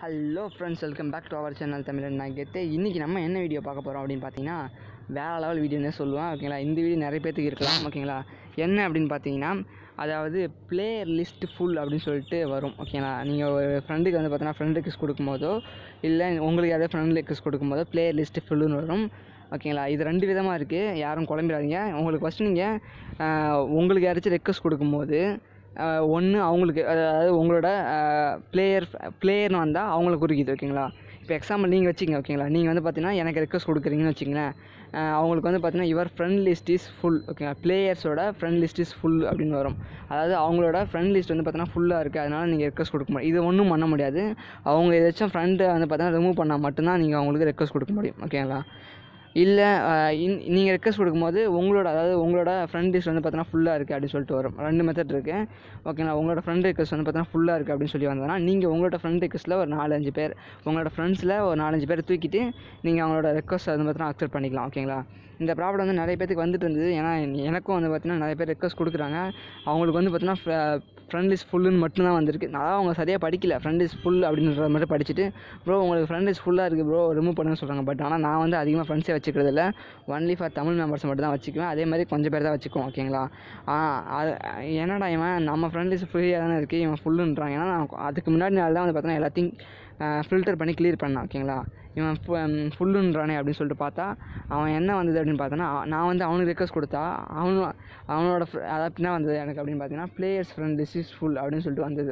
hello friends welcome back to our channel தமிழன் நான் கெத்து இன்றைக்கி நம்ம என்ன வீடியோ பார்க்க போகிறோம் அப்படின்னு பார்த்தீங்கன்னா வேறு லெவல் வீடியோனே சொல்லுவேன் ஓகேங்களா இந்த வீடியோ நிறைய பேர்த்துக்கு இருக்கலாம் ஓகேங்களா என்ன அப்படின்னு பார்த்தீங்கன்னா அதாவது பிளேயர் லிஸ்ட் ஃபுல் அப்படின்னு சொல்லிட்டு வரும் ஓகேங்களா நீங்கள் ஒரு ஃப்ரெண்டுக்கு வந்து பார்த்தீங்கன்னா ஃப்ரெண்ட் ரிக்வஸ்ட் கொடுக்கும்போதோ இல்லை உங்களுக்கு யாராவது ஃப்ரெண்ட் ரிக்வஸ்ட் கொடுக்கும்போதோ பிளேயர் லிஸ்ட்டு ஃபுல்லுன்னு வரும் ஓகேங்களா இது ரெண்டு விதமாக இருக்குது யாரும் குழம்பிடாதீங்க உங்களுக்கு ஃபஸ்ட்டு நீங்கள் உங்களுக்கு யாராச்சும் ரெக்வஸ்ட் கொடுக்கும்போது ஒன்று அவங்களுக்கு அதாவது உங்களோட பிளேயர் பிளேயர்னு வந்தால் அவங்களுக்கு குறிக்குது ஓகேங்களா இப்போ எக்ஸாம்பிள் நீங்கள் வச்சுக்கங்க ஓகேங்களா நீங்கள் வந்து பார்த்தீங்கன்னா எனக்கு ரெக்வஸ்ட் கொடுக்குறீங்கன்னு வச்சுங்களேன் அஹ் அவங்களுக்கு வந்து பார்த்தீங்கன்னா your friend list is full ஓகேங்களா பிளேயர்ஸோட ஃப்ரெண்ட் லிஸ்ட் இஸ் ஃபுல் அப்படின்னு வரும் அதாவது அவங்களோட ஃப்ரெண்ட் லிஸ்ட் வந்து பார்த்தீங்கன்னா ஃபுல்லாக இருக்குது அதனால் நீங்கள் ரெக்வஸ்ட் கொடுக்க முடியும் இது ஒன்றும் பண்ண முடியாது அவங்க ஏதாச்சும் ஃப்ரெண்டை வந்து பார்த்தீங்கன்னா ரிமூவ் பண்ணால் மட்டும்தான் நீங்கள் அவங்களுக்கு ரெக்வஸ்ட் கொடுக்க முடியும் ஓகேங்களா இல்லை நீங்கள் ரெக்வஸ்ட் கொடுக்கும்போது உங்களோட அதாவது உங்களோட ஃப்ரெண்ட் லிஸ்ட் வந்து பார்த்தீங்கன்னா ஃபுல்லாக இருக்குது அப்படின்னு சொல்லிட்டு வரும் ரெண்டு மெத்தட் இருக்குது ஓகேங்களா உங்களோட ஃப்ரெண்ட் ரெக்வஸ்ட் வந்து பார்த்தீங்கன்னா ஃபுல்லாக இருக்குது அப்படின்னு சொல்லி வந்ததுன்னா நீங்கள் உங்களோட ஃப்ரெண்ட் ரெக்வஸ்ட்டில் ஒரு நாலஞ்சு பேர் உங்களோட ஃப்ரெண்ட்ஸில் ஒரு நாலஞ்சு பேர் தூக்கிட்டு நீங்கள் அவங்களோட ரெக்வஸ்ட் வந்து பார்த்தீங்கன்னா அக்செப்ட் பண்ணிக்கலாம் ஓகேங்களா இந்த ப்ராப்ளம் வந்து நிறைய பேருக்கு வந்துட்டு இருந்தது ஏன்னா எனக்கும் வந்து பார்த்தீங்கன்னா நிறைய பேர் ரெக்வஸ்ட் கொடுக்குறாங்க அவங்களுக்கு வந்து பார்த்தீங்கன்னா ஃப்ரெண்ட் லிஸ்ட் ஃபுல்லுன்னு மட்டும்தான் வந்திருக்கு நான் அவங்க சரியாக படிக்கல ஃப்ரெண்ட் லிஸ்ட் ஃபுல் அப்படின்றத மட்டும் படிச்சுட்டு ப்ரோ உங்களுக்கு ஃப்ரெண்ட் லிஸ்ட் ஃபுல்லாக இருக்குது ப்ரோ ரிமூவ் பண்ணுன்னு சொல்கிறாங்க பட் ஆனால் நான் வந்து அதிகமாக ஃப்ரெண்ட்ஸே வச்சுக்கிறது இல்லை ஒன்லி ஃபார் தமிழ் மெம்பர்ஸ் மட்டும் தான் வச்சுக்குவேன் அதே மாதிரி கொஞ்சம் பேர் தான் வச்சுக்குவோம் ஓகேங்களா ஆ, அது என்னடா இவன் நம்ம ஃப்ரெண்ட் லிஸ்ட் ஃப்ரீயாக தானே இருக்குது இவன் ஃபுல்லுன்றான் ஏன்னா நான் அதுக்கு முன்னாடி நாள் தான் வந்து பார்த்தீங்கன்னா எல்லாத்தையும் ஃபில்டர் பண்ணி கிளியர் பண்ணான் ஓகேங்களா இவன் ஃபுல்லுன்றானே அப்படின்னு சொல்லிட்டு பார்த்தா அவன் என்ன வந்தது அப்படின்னு பார்த்தோன்னா நான் வந்து அவனுக்கு ரெக்வஸ்ட் கொடுத்தா அவனு அவனோட fr- அதாவது என்ன வந்தது எனக்கு அப்படின்னு பார்த்தீங்கன்னா players friend list is full அப்படின்னு சொல்லிட்டு வந்தது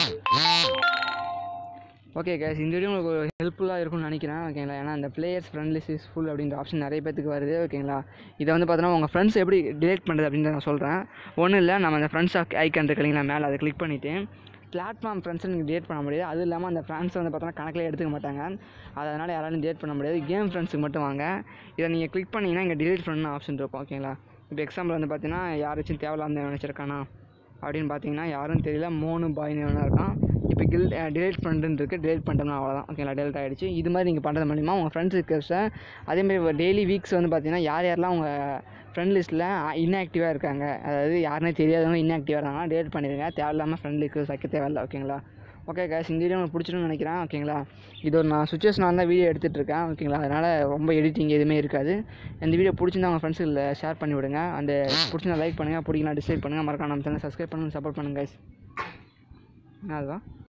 ஓகே கேஸ் இந்த வீடியோ உங்களுக்கு ஒரு ஹெல்ப்ஃபுல்லாக இருக்கும்னு நினைக்கிறேன் ஓகேங்களா ஏன்னா இந்த players friend list is full அப்படின்ற ஆப்ஷன் நிறைய பேத்துக்கு வருது ஓகேங்களா இதை வந்து பார்த்தோன்னா உங்கள் ஃப்ரெண்ட்ஸ் எப்படி டிலேட் பண்ணுறது அப்படின்னு நான் சொல்கிறேன் ஒன்றும் இல்லை நம்ம அந்த ஃப்ரெண்ட்ஸ் ஐக்கன் இருக்கு இல்லைங்களா மேலே அதை கிளிக் பண்ணிவிட்டு பிளாட்ஃபார்ம் ஃப்ரெண்ட்ஸை நீங்கள் டேட் பண்ண முடியாது அதுவும் இல்லாமல் அந்த ஃப்ரெண்ட்ஸை வந்து பார்த்தோன்னா கணக்கில் எடுத்துக்க மாட்டாங்க அதனால் யாராலும் டேட் பண்ண முடியாது கேம் ஃப்ரெண்ட்ஸுக்கு மட்டும் வாங்க இதை நீங்கள் கிளிக் பண்ணிங்கன்னா இங்கே டிலேட் ஃப்ரெண்ட்னு ஆப்ஷன் இருக்கும் ஓகேங்களா இப்போ எக்ஸாம்பிள் வந்து பார்த்தீங்கன்னா யாராச்சும் தேவையில்லாம நினச்சிருக்கானா அப்படின்னு பார்த்தீங்கன்னா யாரும் தெரியல மோனு பாய்னு வேணா இருக்கான் இப்போ கில் டிலேட் ஃப்ரெண்டுன்னு இருக்குது டிலேட் பண்ணிட்டோம்னா அவ்வளோதான் ஓகேங்களா டெலிட் ஆகிடுச்சு இது மாதிரி நீங்கள் பண்ணுறது மூலிமா உங்கள் ஃப்ரெண்ட்ஸ் இருக்கிற அதேமாதிரி டெய்லி வீக்ஸ் வந்து பார்த்தீங்கன்னா யார் யாரெல்லாம் உங்கள் ஃப்ரெண்ட் லிஸ்ட்டில் இன்ஆக்டிவாக இருக்காங்க அதாவது யாருனே தெரியாதவங்க இன்ஆக்டிவாக இருக்காங்கன்னா டேட் பண்ணிடுங்க தேவையில்லாமல் ஃப்ரெண்ட் லிஸ்ட் வைக்க தேவையில்ல ஓகேங்களா ஓகே கேஸ் இந்த வீடியோ உங்களுக்கு பிடிச்சிருன்னு நினைக்கிறேன் ஓகேங்களா இது ஒரு நான் சுச்சுவேஷனாக தான் வீடியோ எடுத்துகிட்டு இருக்கேன் ஓகேங்களா அதனால் ரொம்ப எடிட்டிங் எதுவுமே இருக்காது இந்த வீடியோ பிடிச்சிருந்தா உங்கள் ஃப்ரெண்ட்ஸுக்கு ஷேர் பண்ணி விடுங்க அந்த பிடிச்சிருந்தா லைக் பண்ணுங்கள் பிடிக்கலாம் டிஸ்லைக் பண்ணுங்கள் மறக்காம நம்ம சேனல் சப்ஸ்கிரைப் பண்ணுங்கள் சப்போர்ட் பண்ணுங்கள் guys என்ன அதுவா